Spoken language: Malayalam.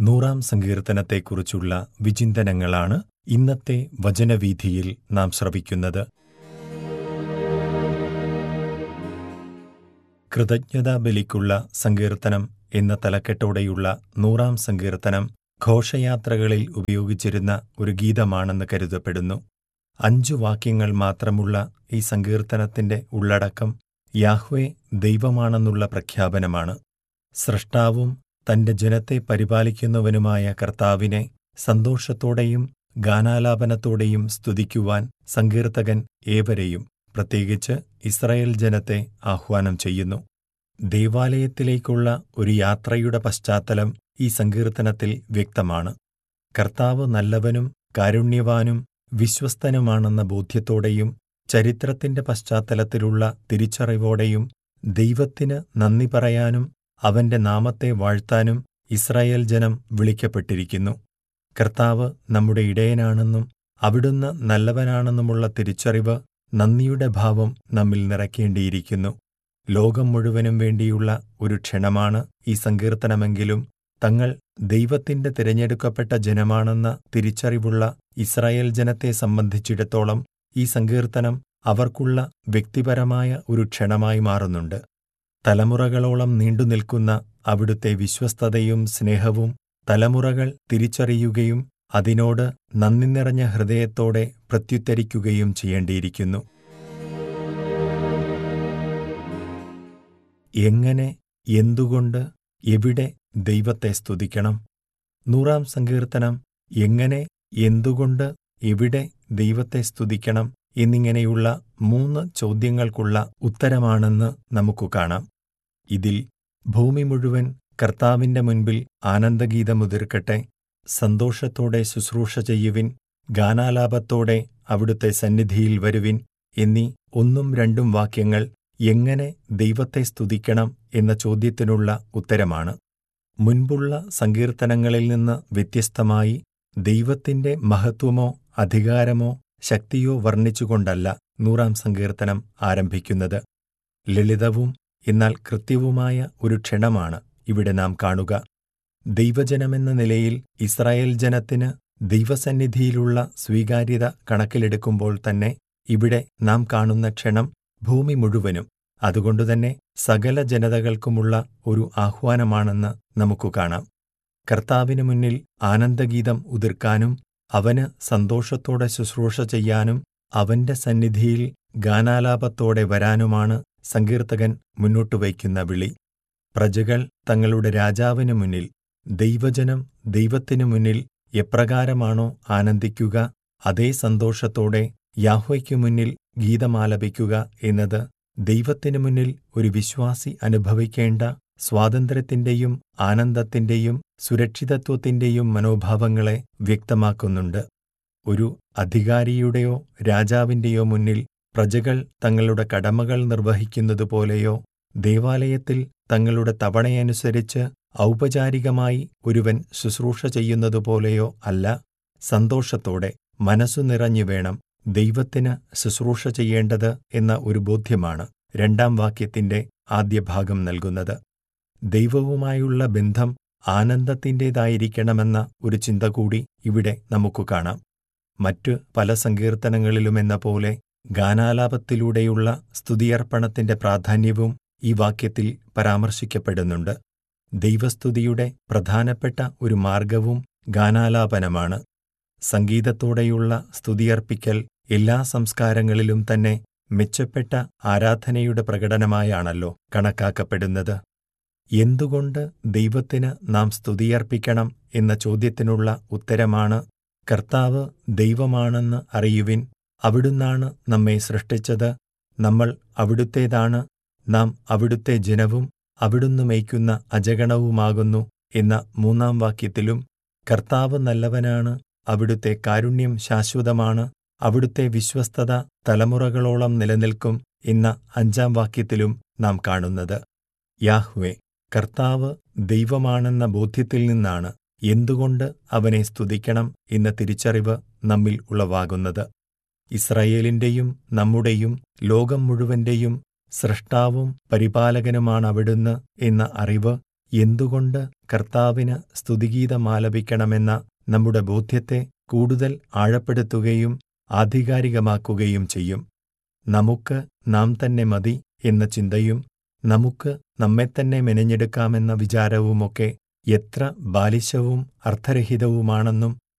നൂറാം സങ്കീർത്തനത്തെക്കുറിച്ചുള്ള വിചിന്തനങ്ങളാണ് ഇന്നത്തെ വചനവീഥിയിൽ നാം ശ്രവിക്കുന്നത് കൃതജ്ഞതാബലിക്കുള്ള സങ്കീർത്തനം എന്ന തലക്കെട്ടോടെയുള്ള നൂറാം സങ്കീർത്തനം ഘോഷയാത്രകളിൽ ഉപയോഗിച്ചിരുന്ന ഒരു ഗീതമാണെന്ന് കരുതപ്പെടുന്നു അഞ്ചു വാക്യങ്ങൾ മാത്രമുള്ള ഈ സങ്കീർത്തനത്തിന്റെ ഉള്ളടക്കം യാഹ്വേ ദൈവമാണെന്നുള്ള പ്രഖ്യാപനമാണ് സൃഷ്ടാവും തന്റെ ജനത്തെ പരിപാലിക്കുന്നവനുമായ കർത്താവിനെ സന്തോഷത്തോടെയും ഗാനാലാപനത്തോടെയും സ്തുതിക്കുവാൻ സങ്കീർത്തകൻ ഏവരെയും പ്രത്യേകിച്ച് ഇസ്രായേൽ ജനത്തെ ആഹ്വാനം ചെയ്യുന്നു ദേവാലയത്തിലേക്കുള്ള ഒരു യാത്രയുടെ പശ്ചാത്തലം ഈ സങ്കീർത്തനത്തിൽ വ്യക്തമാണ് കർത്താവ് നല്ലവനും കാരുണ്യവാനും വിശ്വസ്തനുമാണെന്ന ബോധ്യത്തോടെയും ചരിത്രത്തിന്റെ പശ്ചാത്തലത്തിലുള്ള തിരിച്ചറിവോടെയും ദൈവത്തിന് നന്ദി പറയാനും അവന്റെ നാമത്തെ വാഴ്ത്താനും ഇസ്രായേൽ ജനം വിളിക്കപ്പെട്ടിരിക്കുന്നു കർത്താവ് നമ്മുടെ ഇടയനാണെന്നും അവിടുന്ന് നല്ലവനാണെന്നുമുള്ള തിരിച്ചറിവ് നന്ദിയുടെ ഭാവം നമ്മിൽ നിറയ്ക്കേണ്ടിയിരിക്കുന്നു ലോകം മുഴുവനും വേണ്ടിയുള്ള ഒരു ക്ഷണമാണ് ഈ സങ്കീർത്തനമെങ്കിലും തങ്ങൾ ദൈവത്തിന്റെ തിരഞ്ഞെടുക്കപ്പെട്ട ജനമാണെന്ന തിരിച്ചറിവുള്ള ഇസ്രായേൽ ജനത്തെ സംബന്ധിച്ചിടത്തോളം ഈ സങ്കീർത്തനം അവർക്കുള്ള വ്യക്തിപരമായ ഒരു ക്ഷണമായി മാറുന്നുണ്ട് തലമുറകളോളം നീണ്ടുനിൽക്കുന്ന അവിടുത്തെ വിശ്വസ്തതയും സ്നേഹവും തലമുറകൾ തിരിച്ചറിയുകയും അതിനോട് നന്ദി നിറഞ്ഞ ഹൃദയത്തോടെ പ്രത്യുത്തരിക്കുകയും ചെയ്യേണ്ടിയിരിക്കുന്നു എങ്ങനെ എന്തുകൊണ്ട് എവിടെ ദൈവത്തെ സ്തുതിക്കണം നൂറാം സങ്കീർത്തനം എങ്ങനെ എന്തുകൊണ്ട് എവിടെ ദൈവത്തെ സ്തുതിക്കണം എന്നിങ്ങനെയുള്ള മൂന്ന് ചോദ്യങ്ങൾക്കുള്ള ഉത്തരമാണെന്ന് നമുക്കു കാണാം ഇതിൽ ഭൂമി മുഴുവൻ കർത്താവിന്റെ മുൻപിൽ ആനന്ദഗീതമുതിർക്കട്ടെ സന്തോഷത്തോടെ ശുശ്രൂഷ ചെയ്യുവിൻ ഗാനാലാപത്തോടെ അവിടുത്തെ സന്നിധിയിൽ വരുവിൻ എന്നീ ഒന്നും രണ്ടും വാക്യങ്ങൾ എങ്ങനെ ദൈവത്തെ സ്തുതിക്കണം എന്ന ചോദ്യത്തിനുള്ള ഉത്തരമാണ് മുൻപുള്ള സങ്കീർത്തനങ്ങളിൽ നിന്ന് വ്യത്യസ്തമായി ദൈവത്തിന്റെ മഹത്വമോ അധികാരമോ ശക്തിയോ വർണ്ണിച്ചുകൊണ്ടല്ല നൂറാം സങ്കീർത്തനം ആരംഭിക്കുന്നത് ലളിതവും എന്നാൽ കൃത്യവുമായ ഒരു ക്ഷണമാണ് ഇവിടെ നാം കാണുക ദൈവജനമെന്ന നിലയിൽ ഇസ്രായേൽ ജനത്തിന് ദൈവസന്നിധിയിലുള്ള സ്വീകാര്യത കണക്കിലെടുക്കുമ്പോൾ തന്നെ ഇവിടെ നാം കാണുന്ന ക്ഷണം ഭൂമി മുഴുവനും അതുകൊണ്ടുതന്നെ സകല ജനതകൾക്കുമുള്ള ഒരു ആഹ്വാനമാണെന്ന് നമുക്കു കാണാം കർത്താവിനു മുന്നിൽ ആനന്ദഗീതം ഉതിർക്കാനും അവന് സന്തോഷത്തോടെ ശുശ്രൂഷ ചെയ്യാനും അവന്റെ സന്നിധിയിൽ ഗാനാലാപത്തോടെ വരാനുമാണ് സങ്കീർത്തകൻ മുന്നോട്ടു വയ്ക്കുന്ന വിളി പ്രജകൾ തങ്ങളുടെ രാജാവിനു മുന്നിൽ ദൈവജനം ദൈവത്തിനു മുന്നിൽ എപ്രകാരമാണോ ആനന്ദിക്കുക അതേ സന്തോഷത്തോടെ യാഹ്വയ്ക്കു മുന്നിൽ ഗീതമാലപിക്കുക എന്നത് ദൈവത്തിനു മുന്നിൽ ഒരു വിശ്വാസി അനുഭവിക്കേണ്ട സ്വാതന്ത്ര്യത്തിന്റെയും ആനന്ദത്തിന്റെയും സുരക്ഷിതത്വത്തിന്റെയും മനോഭാവങ്ങളെ വ്യക്തമാക്കുന്നുണ്ട് ഒരു അധികാരിയുടെയോ രാജാവിന്റെയോ മുന്നിൽ പ്രജകൾ തങ്ങളുടെ കടമകൾ നിർവഹിക്കുന്നതുപോലെയോ ദേവാലയത്തിൽ തങ്ങളുടെ തവണയനുസരിച്ച് ഔപചാരികമായി ഒരുവൻ ശുശ്രൂഷ ചെയ്യുന്നതുപോലെയോ അല്ല സന്തോഷത്തോടെ മനസ്സു നിറഞ്ഞു വേണം ദൈവത്തിന് ശുശ്രൂഷ ചെയ്യേണ്ടത് എന്ന ഒരു ബോധ്യമാണ് രണ്ടാം വാക്യത്തിന്റെ ആദ്യ ഭാഗം നൽകുന്നത് ദൈവവുമായുള്ള ബന്ധം ആനന്ദത്തിൻ്റെതായിരിക്കണമെന്ന ഒരു ചിന്ത കൂടി ഇവിടെ നമുക്കു കാണാം മറ്റു പല സങ്കീർത്തനങ്ങളിലുമെന്ന പോലെ ഗാനാലാപത്തിലൂടെയുള്ള സ്തുതിയർപ്പണത്തിന്റെ പ്രാധാന്യവും ഈ വാക്യത്തിൽ പരാമർശിക്കപ്പെടുന്നുണ്ട് ദൈവസ്തുതിയുടെ പ്രധാനപ്പെട്ട ഒരു മാർഗവും ഗാനാലാപനമാണ് സംഗീതത്തോടെയുള്ള സ്തുതിയർപ്പിക്കൽ എല്ലാ സംസ്കാരങ്ങളിലും തന്നെ മെച്ചപ്പെട്ട ആരാധനയുടെ പ്രകടനമായാണല്ലോ കണക്കാക്കപ്പെടുന്നത് എന്തുകൊണ്ട് ദൈവത്തിന് നാം സ്തുതിയർപ്പിക്കണം എന്ന ചോദ്യത്തിനുള്ള ഉത്തരമാണ് കർത്താവ് ദൈവമാണെന്ന് അറിയുവിൻ അവിടുന്നാണ് നമ്മെ സൃഷ്ടിച്ചത് നമ്മൾ അവിടുത്തേതാണ് നാം അവിടുത്തെ ജനവും അവിടുന്ന് മേയ്ക്കുന്ന അജഗണവുമാകുന്നു എന്ന മൂന്നാം വാക്യത്തിലും കർത്താവ് നല്ലവനാണ് അവിടുത്തെ കാരുണ്യം ശാശ്വതമാണ് അവിടുത്തെ വിശ്വസ്തത തലമുറകളോളം നിലനിൽക്കും എന്ന അഞ്ചാം വാക്യത്തിലും നാം കാണുന്നത് യാഹ്വേ കർത്താവ് ദൈവമാണെന്ന ബോധ്യത്തിൽ നിന്നാണ് എന്തുകൊണ്ട് അവനെ സ്തുതിക്കണം എന്ന തിരിച്ചറിവ് നമ്മിൽ ഉളവാകുന്നത് ഇസ്രയേലിന്റെയും നമ്മുടെയും ലോകം മുഴുവന്റെയും സൃഷ്ടാവും പരിപാലകനുമാണ് അവിടുന്ന് എന്ന അറിവ് എന്തുകൊണ്ട് കർത്താവിന് സ്തുതിഗീതമാലപിക്കണമെന്ന നമ്മുടെ ബോധ്യത്തെ കൂടുതൽ ആഴപ്പെടുത്തുകയും ആധികാരികമാക്കുകയും ചെയ്യും നമുക്ക് നാം തന്നെ മതി എന്ന ചിന്തയും നമുക്ക് നമ്മെത്തന്നെ മെനഞ്ഞെടുക്കാമെന്ന വിചാരവുമൊക്കെ എത്ര ബാലിശവും അർത്ഥരഹിതവുമാണെന്നും